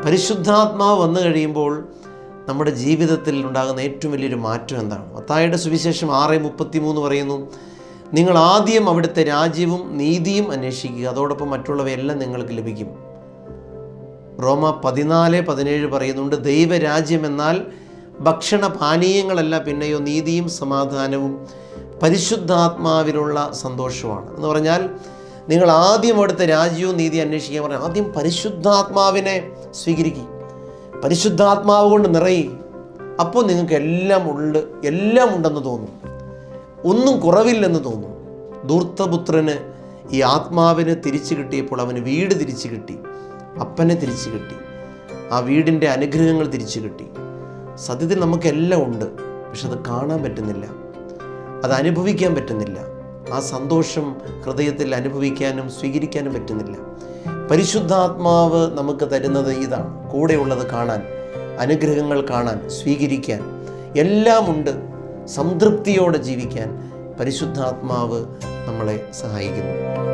പരിശുദ്ധാത്മാവ് വന്നു കഴിയുമ്പോൾ നമ്മുടെ ജീവിതത്തിൽ ഉണ്ടാകുന്ന ഏറ്റവും വലിയൊരു മാറ്റം എന്താണ് മത്തായുടെ സുവിശേഷം ആറ് മുപ്പത്തി മൂന്ന് പറയുന്നു നിങ്ങൾ ആദ്യം അവിടുത്തെ രാജ്യവും നീതിയും അന്വേഷിക്കുക അതോടൊപ്പം മറ്റുള്ളവയെല്ലാം നിങ്ങൾക്ക് ലഭിക്കും റോമ പതിനാല് പതിനേഴ് പറയുന്നുണ്ട് ദൈവരാജ്യം എന്നാൽ ഭക്ഷണ പാനീയങ്ങളല്ല പിന്നെയോ നീതിയും സമാധാനവും പരിശുദ്ധാത്മാവിലുള്ള സന്തോഷമാണ് എന്ന് പറഞ്ഞാൽ നിങ്ങൾ ആദ്യം അവിടുത്തെ രാജ്യവും നീതി അന്വേഷിക്കാൻ പറഞ്ഞാൽ ആദ്യം പരിശുദ്ധാത്മാവിനെ സ്വീകരിക്കും പരിശുദ്ധാത്മാവ് കൊണ്ട് നിറയും അപ്പോൾ നിങ്ങൾക്ക് എല്ലാം ഉണ്ട് എല്ലാം ഉണ്ടെന്ന് തോന്നും ഒന്നും കുറവില്ലെന്ന് തോന്നും ധൂർത്തപുത്രന് ഈ ആത്മാവിനെ തിരിച്ചു കിട്ടിയപ്പോൾ അവന് വീട് തിരിച്ചു കിട്ടി അപ്പനെ തിരിച്ചു കിട്ടി ആ വീടിൻ്റെ അനുഗ്രഹങ്ങൾ തിരിച്ചു കിട്ടി സത്യത്തിൽ നമുക്കെല്ലാം ഉണ്ട് പക്ഷെ അത് കാണാൻ പറ്റുന്നില്ല അത് അനുഭവിക്കാൻ പറ്റുന്നില്ല ആ സന്തോഷം ഹൃദയത്തിൽ അനുഭവിക്കാനും സ്വീകരിക്കാനും പറ്റുന്നില്ല പരിശുദ്ധാത്മാവ് നമുക്ക് തരുന്നത് ഇതാണ് കൂടെയുള്ളത് കാണാൻ അനുഗ്രഹങ്ങൾ കാണാൻ സ്വീകരിക്കാൻ എല്ലാമുണ്ട് സംതൃപ്തിയോടെ ജീവിക്കാൻ പരിശുദ്ധാത്മാവ് നമ്മളെ സഹായിക്കുന്നു